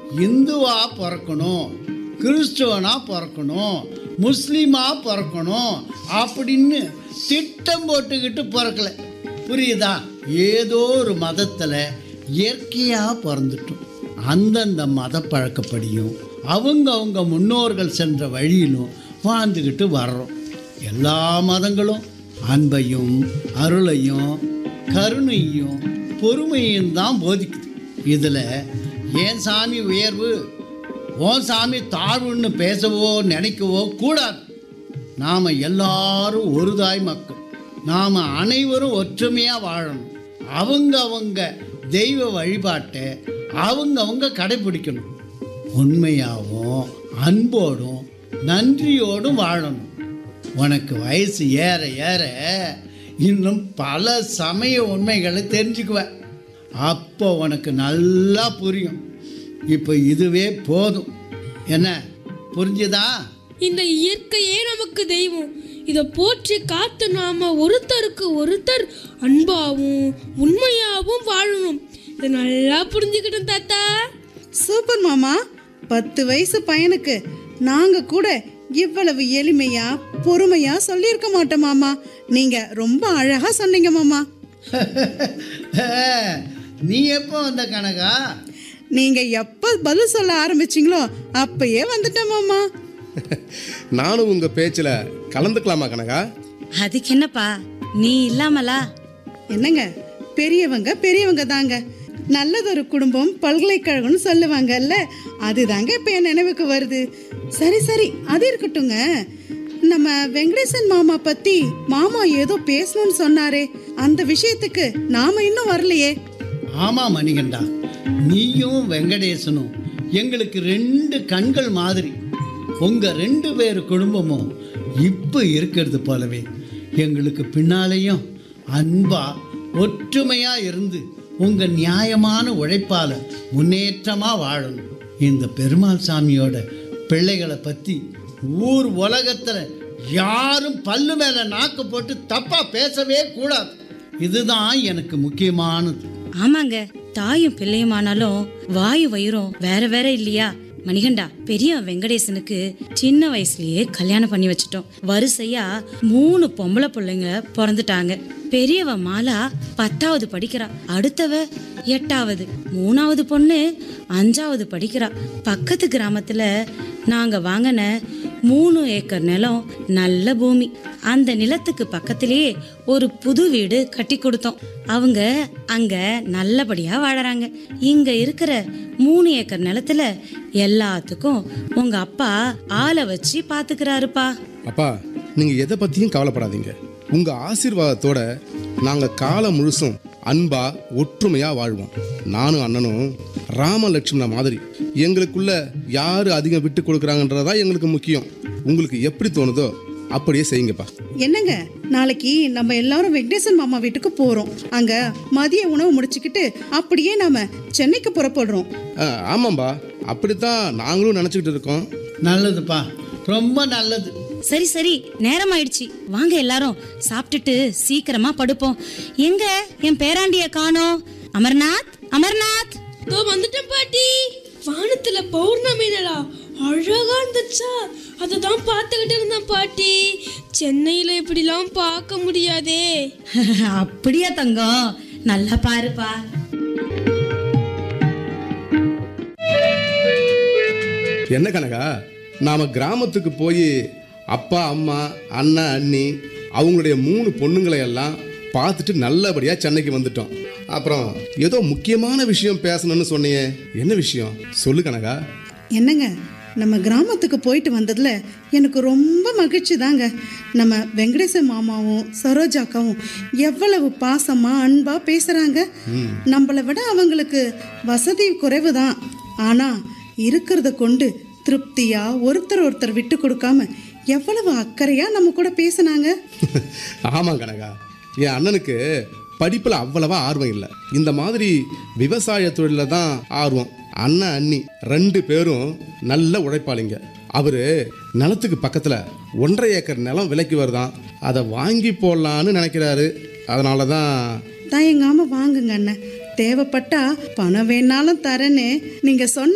இந்துவா பிறக்கணும் கிறிஸ்துவனா பிறக்கணும் முஸ்லீமா பிறக்கணும் அப்படின்னு திட்டம் போட்டுக்கிட்டு பிறக்கல புரியுதா ஏதோ ஒரு மதத்தில் இயற்கையாக பிறந்துட்டோம் அந்தந்த மத பழக்கப்படியும் அவங்க அவங்க முன்னோர்கள் சென்ற வழியிலும் வாழ்ந்துக்கிட்டு வர்றோம் எல்லா மதங்களும் அன்பையும் அருளையும் கருணையும் பொறுமையும் தான் போதிக்குது இதில் ஏன் சாமி உயர்வு ஓ சாமி தாழ்வுன்னு பேசவோ நினைக்கவோ கூடாது நாம் எல்லாரும் ஒரு தாய் மக்கள் நாம் அனைவரும் ஒற்றுமையாக வாழணும் அவங்க அவங்க தெய்வ வழிபாட்டை அவங்க அவங்க கடைபிடிக்கணும் உண்மையாகவும் அன்போடும் நன்றியோடும் வாழணும் உனக்கு வயசு ஏற ஏற இன்னும் பல சமய உண்மைகளை தெரிஞ்சுக்குவ அப்போ உனக்கு நல்லா புரியும் இப்போ இதுவே போதும் என்ன புரிஞ்சுதா இந்த இயற்கையே நமக்கு தெய்வம் இத போற்றி காத்து நாம ஒருத்தருக்கு ஒருத்தர் அன்பாவும் உண்மையாவும் வாழணும் இதை நல்லா புரிஞ்சுக்கிட்டோம் தாத்தா சூப்பர் மாமா பத்து வயசு பையனுக்கு நாங்க கூட இவ்வளவு எளிமையா பொறுமையா சொல்லியிருக்க மாட்டோம் மாமா நீங்க ரொம்ப அழகா சொன்னீங்க மாமா நீ எப்போ வந்த கனகா நீங்க எப்ப பதில் சொல்ல ஆரம்பிச்சீங்களோ அப்பயே வந்துட்டேன் மாமா நானும் உங்க பேச்சுல கலந்துக்கலாமா கனகா அதுக்கு என்னப்பா நீ இல்லாமலா என்னங்க பெரியவங்க பெரியவங்க தாங்க நல்லதொரு குடும்பம் பல்கலைக்கழகம்னு சொல்லுவாங்கல்ல அதுதாங்க இப்ப என் நினைவுக்கு வருது சரி சரி அது இருக்கட்டுங்க நம்ம வெங்கடேசன் மாமா பத்தி மாமா ஏதோ பேசணும்னு சொன்னாரே அந்த விஷயத்துக்கு நாம இன்னும் வரலையே ஆமாம் மணிகண்டா நீயும் வெங்கடேசனும் எங்களுக்கு ரெண்டு கண்கள் மாதிரி உங்க ரெண்டு பேர் குடும்பமும் இப்போ இருக்கிறது போலவே எங்களுக்கு பின்னாலேயும் அன்பா ஒற்றுமையா இருந்து உங்க நியாயமான உழைப்பால முன்னேற்றமா வாழணும் இந்த பெருமாள் சாமியோட பிள்ளைகளை பத்தி ஊர் உலகத்துல யாரும் பல்லு மேல நாக்கு போட்டு தப்பா பேசவே கூடாது இதுதான் எனக்கு முக்கியமானது ஆமாங்க தாயும் பிள்ளையுமானாலும் வாயு வயிறும் வேற வேற இல்லையா மணிகண்டா பெரிய வெங்கடேசனுக்கு சின்ன வயசுலயே கல்யாணம் பண்ணி வச்சிட்டோம் வரிசையா மூணு பொம்பளை பிள்ளைங்க பிறந்துட்டாங்க பெரியவ மாலா பத்தாவது படிக்கிறா அடுத்தவ எட்டாவது மூணாவது பொண்ணு அஞ்சாவது படிக்கிறா பக்கத்து கிராமத்துல நாங்க வாங்கின மூணு ஏக்கர் நிலம் நல்ல பூமி அந்த நிலத்துக்கு பக்கத்திலேயே ஒரு புது வீடு கட்டி கொடுத்தோம் அவங்க அங்க நல்லபடியா வாழறாங்க இங்க இருக்கிற மூணு ஏக்கர் நிலத்துல எல்லாத்துக்கும் உங்க அப்பா ஆளை வச்சு பாத்துக்கிறாருப்பா அப்பா நீங்க எதை பத்தியும் கவலைப்படாதீங்க உங்க ஆசீர்வாதத்தோட நாங்க காலம் முழுசும் அன்பா ஒற்றுமையா வாழ்வோம் நானும் அண்ணனும் ராமலட்சுமண மாதிரி எங்களுக்குள்ள யாரு அதிகம் விட்டு கொடுக்குறாங்கன்றதா எங்களுக்கு முக்கியம் உங்களுக்கு எப்படி தோணுதோ அப்படியே செய்யுங்கப்பா என்னங்க நாளைக்கு நம்ம எல்லாரும் வெங்கடேசன் மாமா வீட்டுக்கு போறோம் அங்க மதிய உணவு முடிச்சுக்கிட்டு அப்படியே நாம சென்னைக்கு புறப்படுறோம் ஆ, ஆமாம்பா அப்படித்தான் நாங்களும் நினச்சிக்கிட்டு இருக்கோம் நல்லதுப்பா ரொம்ப நல்லது சரி சரி நேரம் ஆயிடுச்சு வாங்க எல்லாரும் சாப்பிட்டுட்டு சீக்கிரமா படுப்போம் எங்க என் பேராண்டிய காணோம் அமர்நாத் அமர்நாத் இதோ வந்துட்டேன் பாட்டி வானத்துல பௌர்ணமி நிலா அழகா இருந்துச்சா அதை தான் பார்த்துக்கிட்டு இருந்தேன் பாட்டி சென்னையில இப்படிலாம் பார்க்க முடியாதே அப்படியா தங்கம் நல்லா பாருப்பா என்ன கனகா நாம கிராமத்துக்கு போய் அப்பா அம்மா அண்ணன் அண்ணி அவங்களுடைய மூணு பொண்ணுங்களை எல்லாம் பார்த்துட்டு நல்லபடியா சென்னைக்கு வந்துட்டோம் அப்புறம் ஏதோ முக்கியமான விஷயம் பேசணும்னு சொன்னியே என்ன விஷயம் சொல்லு கனகா என்னங்க நம்ம கிராமத்துக்கு போயிட்டு வந்ததுல எனக்கு ரொம்ப மகிழ்ச்சி தாங்க நம்ம வெங்கடேசன் மாமாவும் சரோஜாக்காவும் எவ்வளவு பாசமா அன்பா பேசுறாங்க நம்மளை விட அவங்களுக்கு வசதி குறைவு தான் ஆனா இருக்கிறத கொண்டு திருப்தியா ஒருத்தர் ஒருத்தர் விட்டு கொடுக்காம எவ்வளவு அக்கறையா நம்ம கூட பேசுனாங்க ஆமாம் கனகா என் அண்ணனுக்கு படிப்பில் அவ்வளவா ஆர்வம் இல்லை இந்த மாதிரி விவசாய தொழிலில் தான் ஆர்வம் அண்ணன் அண்ணி ரெண்டு பேரும் நல்ல உழைப்பாளிங்க அவரு நிலத்துக்கு பக்கத்தில் ஒன்றரை ஏக்கர் நிலம் விலைக்கு வருதான் அதை வாங்கி போடலான்னு நினைக்கிறாரு அதனால தான் தயங்காம வாங்குங்க அண்ணன் தேவைப்பட்டா பணம் வேணாலும் தரேன்னு நீங்க சொன்ன